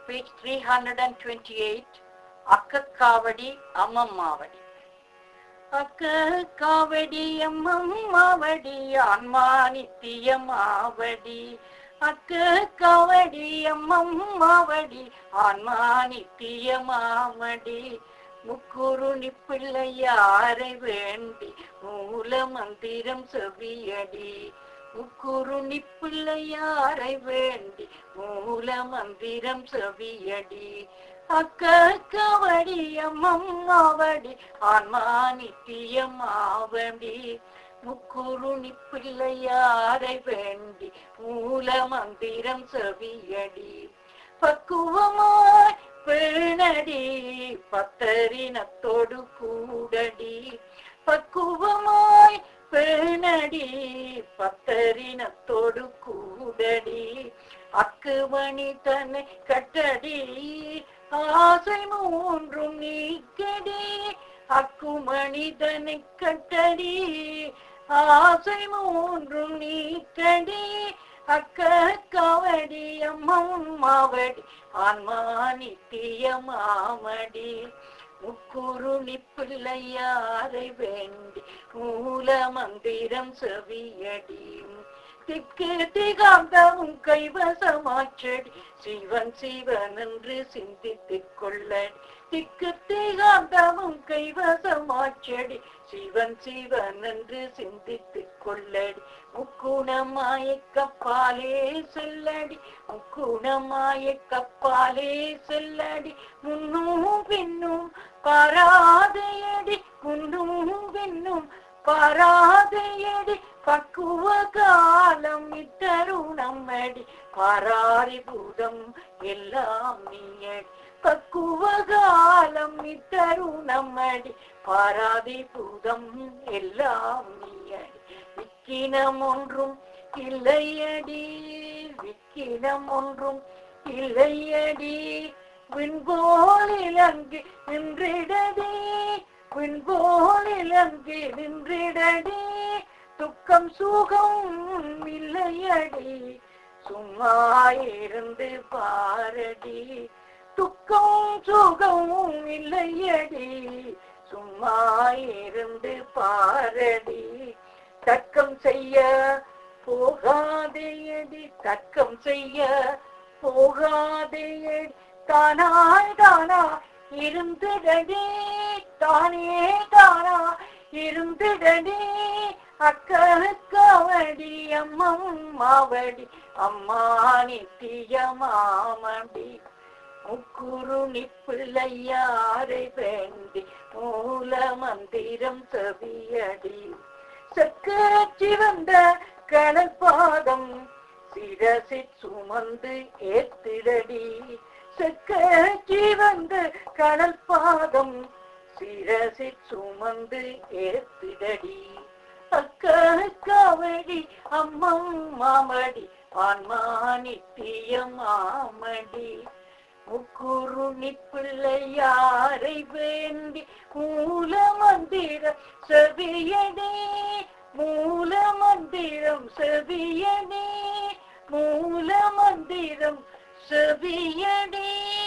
page 328, அக்கக்காவடி அம்மம்மாவடி அக்கக்காவடி அம்மம்மாவடி ஆன்மா நித்தியமாவடி அக்கக்காவடி அம்மம்மாவடி ஆன்மா நித்தியமாவடி முக்குருணி பிள்ளையாரை வேண்டி மூல மந்திரம் செவியடி முக்குருணி பிள்ளையாரை வேண்டி மூல மந்திரம் செவியடி அக்கவடி அம்மம்மாவடி ஆன்மா நித்தியமாவடி முக்குருணி பிள்ளையாரை வேண்டி மூல மந்திரம் செவியடி பக்குவமாய் பேணடி பத்தரினத்தோடு கூடடி பக்குவமாய் பேணடி பத்தரினத்தோடு கூடடி அக்குமணி தன்னை கட்டடி ஆசை மூன்றும் நீக்கடி அக்குமணி தன்னை கட்டடி ஆசை மூன்றும் நீக்கடி அக்க கவடி அம்மம்மாவடி ஆன்மா நித்தியமாமடி முக்குருணி பிள்ளையாரை வேண்டி மூல மந்திரம் செவியடி திக்கு திகாந்தமும் கைவசமாச்சடி சிவன் சிவன் என்று சிந்தித்துக் கொள்ளடி திக்கு திகாந்தமும் கைவசமாச்சடி சிவன் சிவன் என்று சிந்தித்துக் கொள்ளடி முக்குணமாய கப்பாலே செல்லடி முக்குணமாய கப்பாலே செல்லடி முன்னும் பின்னும் பாராதையடி முன்னும் பின்னும் பாராதையடி பக்குவ காலம் இத்தருணம் அடி பாராரி பூதம் எல்லாம் நீயடி பக்குவ காலம் இத்தருணம் அடி பாராதி பூதம் எல்லாம் நீயடி விக்கினம் ஒன்றும் இல்லையடி விக்கினம் ஒன்றும் இல்லையடி விண்போல் இலங்கு நின்றிடடி விண்போல் இலங்கு நின்றிடடி துக்கம் சுகம் இல்லையடி சும்மா இருந்து பாரடி துக்கம் சுகம் இல்லையடி சும்மா இருந்து பாரடி தர்க்கம் செய்ய போகாதேயடி தர்க்கம் செய்ய போகாதேயடி தானாய் தானா இருந்துடடி தானே தானா இருந்துடடி அக்கவடி அம்மம்மாவடி அம்மா நித்தியமாமடி முக்குருணி பிள்ளையாரை வேண்டி மூல மந்திரம் செவியடி சக்கரச்சி வந்த கடல் பாதம் சிரசி சுமந்து ஏத்திடடி சக்கரச்சி வந்த கடல் பாதம் சிரசி சுமந்து ஏத்திடடி அக்கவடி அம்மம்மாமடி ஆன்மா நித்தியமாமடி முக்குருணி பிள்ளையாரை வேண்டி மூல மந்திரம் செவியடே மூல மந்திரம் செவியடே மூல மந்திரம் செவியடே